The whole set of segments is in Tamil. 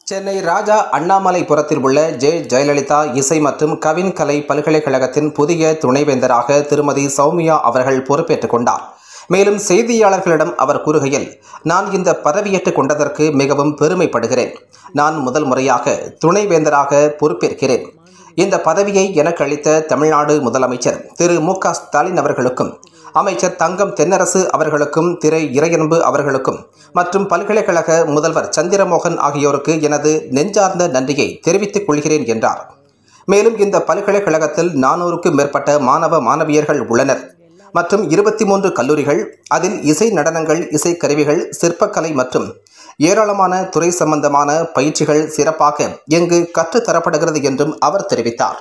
சென்னை ராஜா அண்ணாமலைபுரத்தில் உள்ள ஜெ ஜெயலலிதா இசை மற்றும் கவின் கலை பல்கலைக்கழகத்தின் புதிய துணைவேந்தராக திருமதி சௌமியா அவர்கள் பொறுப்பேற்றுக் கொண்டார் மேலும் செய்தியாளர்களிடம் அவர் கூறுகையில் நான் இந்த பதவியேற்றுக் கொண்டதற்கு மிகவும் பெருமைப்படுகிறேன் நான் முதல் முறையாக துணைவேந்தராக பொறுப்பேற்கிறேன் இந்த பதவியை எனக்கு அளித்த தமிழ்நாடு முதலமைச்சர் திரு மு க ஸ்டாலின் அவர்களுக்கும் அமைச்சர் தங்கம் தென்னரசு அவர்களுக்கும் திரை இறையன்பு அவர்களுக்கும் மற்றும் பல்கலைக்கழக முதல்வர் சந்திரமோகன் ஆகியோருக்கு எனது நெஞ்சார்ந்த நன்றியை தெரிவித்துக் கொள்கிறேன் என்றார் மேலும் இந்த பல்கலைக்கழகத்தில் நானூறுக்கும் மேற்பட்ட மாணவ மாணவியர்கள் உள்ளனர் மற்றும் இருபத்தி மூன்று கல்லூரிகள் அதில் இசை நடனங்கள் இசை கருவிகள் சிற்பக்கலை மற்றும் ஏராளமான துறை சம்பந்தமான பயிற்சிகள் சிறப்பாக இங்கு கற்றுத்தரப்படுகிறது என்றும் அவர் தெரிவித்தார்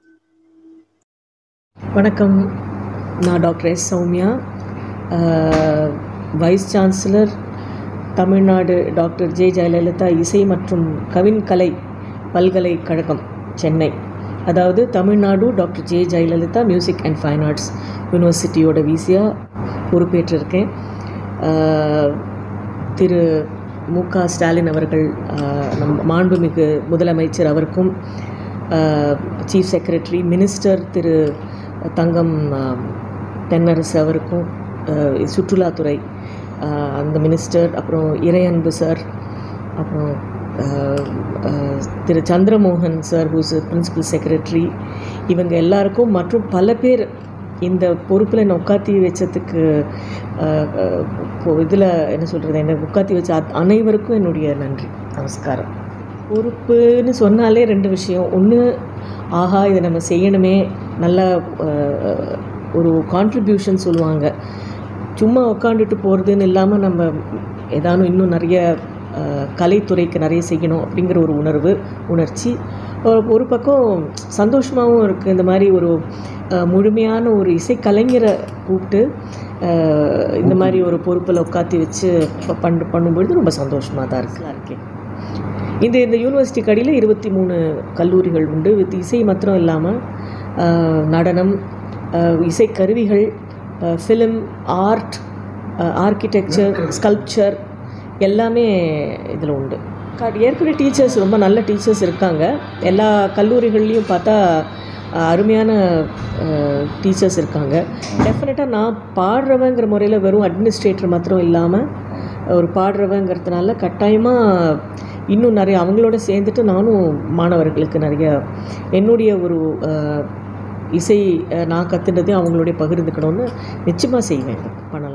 வணக்கம் நான் டாக்டர் எஸ் சௌமியா அஹ், vice chancellor Tamil Nadu doctor J Jayalalithaa இசை மற்றும் கவின் கலை பல்கலைக்கழகம் சென்னை அதாவது Tamil Nadu doctor J Jayalalithaa music and fine arts யூனிவர்சிட்டியோட விசியாக பொறுப்பேற்றிருக்கேன் அஹ், திரு மு க ஸ்டாலின் அவர்கள் அஹ், நம் மாண்புமிகு முதலமைச்சர் அவருக்கும் chief secretary minister Thiru Thangam அஹ், தென்னரசு அவருக்கும் அஹ், சுற்றுலாத்துறை அஹ், அந்த மினிஸ்டர் அப்புறம் இறையன்பு சார் அப்புறம் அஹ், அஹ், Thiru Chandramohan sir who's principal secretary இவங்க எல்லாருக்கும் மற்றும் பல பேர் இந்த பொறுப்பில் என்னை உட்காத்தி வச்சதுக்கு இதில் என்ன சொல்கிறது என்னை உட்காத்தி வச்ச அத்- அனைவருக்கும் என்னுடைய நன்றி நமஸ்காரம் பொறுப்புன்னு சொன்னாலே ரெண்டு விஷயம் ஒன்று ஆஹா இதை நம்ம செய்யணுமே நல்ல அஹ், ஒரு கான்ட்ரிபியூஷன் சொல்லுவாங்க சும்மா உட்காந்துட்டு போகிறதுன்னு இல்லாமல் நம்ம ஏதானும் இன்னும் நிறைய அஹ், கலைத்துறைக்கு நிறைய செய்யணும் அப்படிங்கிற ஒரு உணர்வு உணர்ச்சி ஒரு ஒரு பக்கம் சந்தோஷமாகவும் இருக்குது இந்த மாதிரி ஒரு அஹ், முழுமையான ஒரு இசைக்கலைஞரை கூப்பிட்டு அஹ், இந்த மாதிரி ஒரு பொறுப்பில் உட்காத்தி வச்சு ப- பண்ணு பண்ணும்பொழுது ரொம்ப சந்தோஷமாக தான் இருக்கு இருக்கேன் இந்த இந்த யூனிவர்சிட்டி கடியில் இருபத்தி மூணு கல்லூரிகள் உண்டு வித் இசை மாத்திரம் இல்லாமல் நடனம் அஹ், இசைக்கருவிகள் ஃபிலிம் ஆர்ட் ஆர்கிடெக்சர் ஸ்கல்ப்சர் எல்லாமே இதில் உண்டு காட் ஏற்கனவே டீச்சர்ஸ் ரொம்ப நல்ல டீச்சர்ஸ் இருக்காங்க எல்லா கல்லூரிகள்லேயும் பார்த்தா அஹ், அருமையான டீச்சர்ஸ் இருக்காங்க டெஃபினட்டாக நான் பாடுறவங்கிற முறையில் வெறும் அட்மினிஸ்ட்ரேட்டர் மாத்திரம் இல்லாமல் ஒரு பாடுறவங்கிறதுனால கட்டாயமாக இன்னும் நிறைய அவங்களோட சேர்ந்துட்டு நானும் மாணவர்களுக்கு நிறைய என்னுடைய ஒரு அஹ், இசை அஹ், நான் கற்றுனதையும் அவங்களோட பகிர்ந்துக்கணும்னு நிச்சயமாக செய்வேன் பண்ண